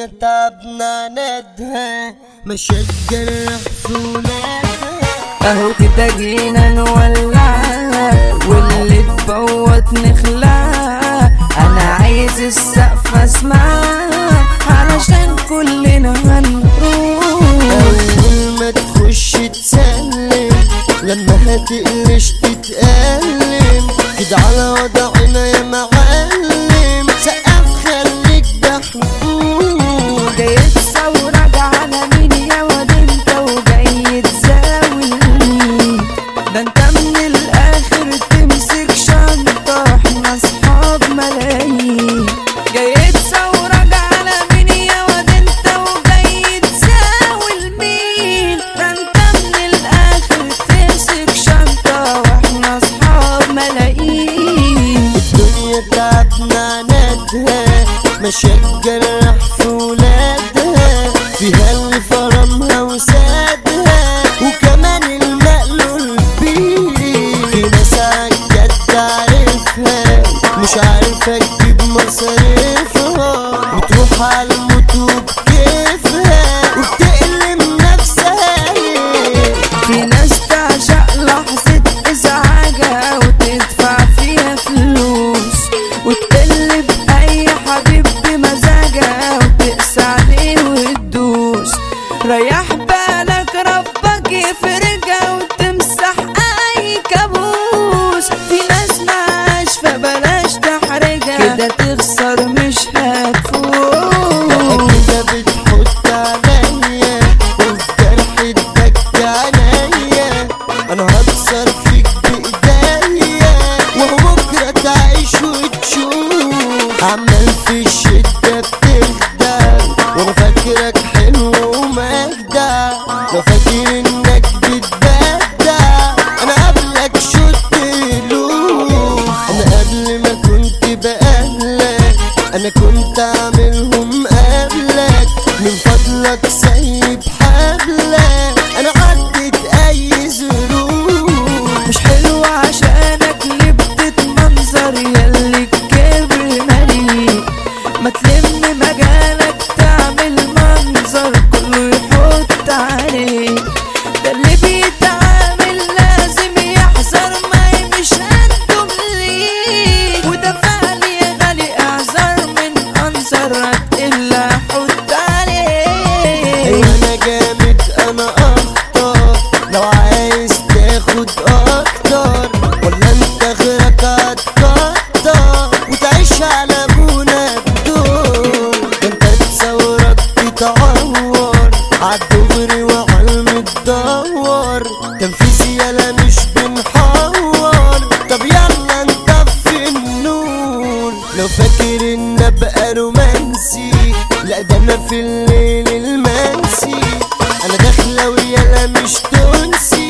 الدنيا تعبنا ندها مشجر حصولاتها اهو كده جينا نولعها واللي تفوت نخلعها انا عايز السقف اسمعها علشان كلنا هنروح أول ما تخش تسلم لما هتقلش تتألم كده على وضعنا يا معلم سقف خليك دحول جاي تصورك على مين يا واد انت وجاي تزاولني ده انت من الاخر تمسك شنطة احنا اصحاب ملايين جاي تصورك على مين يا واد انت وجاي تزاول مين ده انت من الاخر تمسك شنطة واحنا اصحاب ملايين الدنيا تعبنا ندها مشجر في ولادها فيها اللي فرمها وسادها وكمان المقلول بيه في ناس عالجد عارفها مش عارفة تجيب مصاريفها وتروح على الموت وبكيفها وبتقلم نفسها في ناس تعشق لحظة إزعاجها وتدفع فيها فلوس وتقلب أي حبيب بمزاجها وتقسى عليه وتدوس ريح بالك ربك يفرجها وتمسح أي كابوس في ناس معاش فبلاش تحرجها كده تخسر مش هتفوز كده بتحط عليا وفي جرح الدك عليا انا هكسر فيك بايديا وهو بكره تعيش وتشوف عمال في الشده بتخدع وانا فاكرك حلو ومجدع لو فاكر انك بتبدع انا قبلك شوت لوف انا قبل ما كنت بقلك انا كنت اعملهم قبلك من فضلك سايب حبلك انا عدت اي ظروف مش حلو عشانك اللي بتتمنظر ياللي الكبر مليء ما تلم مجالك تعمل منظر كله يحط عليه ده اللي بيتعامل لازم يحذر ما مش انتم ليه وده فعل يا غالي اعذر من انظرك الا حط عليه ايوه انا جامد انا اخطر لو عايز تاخد اكتر ولا انت غيرك هتكتر وتعيش على ابونا بدور ده انت تصورك تتعور عالدغري وعلم تدور تنفيذ يالا مش بنحور طب يلا نطفي النور لو فاكر ان ابقى رومانسي لا ده انا في الليل المنسي انا داخله ويالا مش تنسي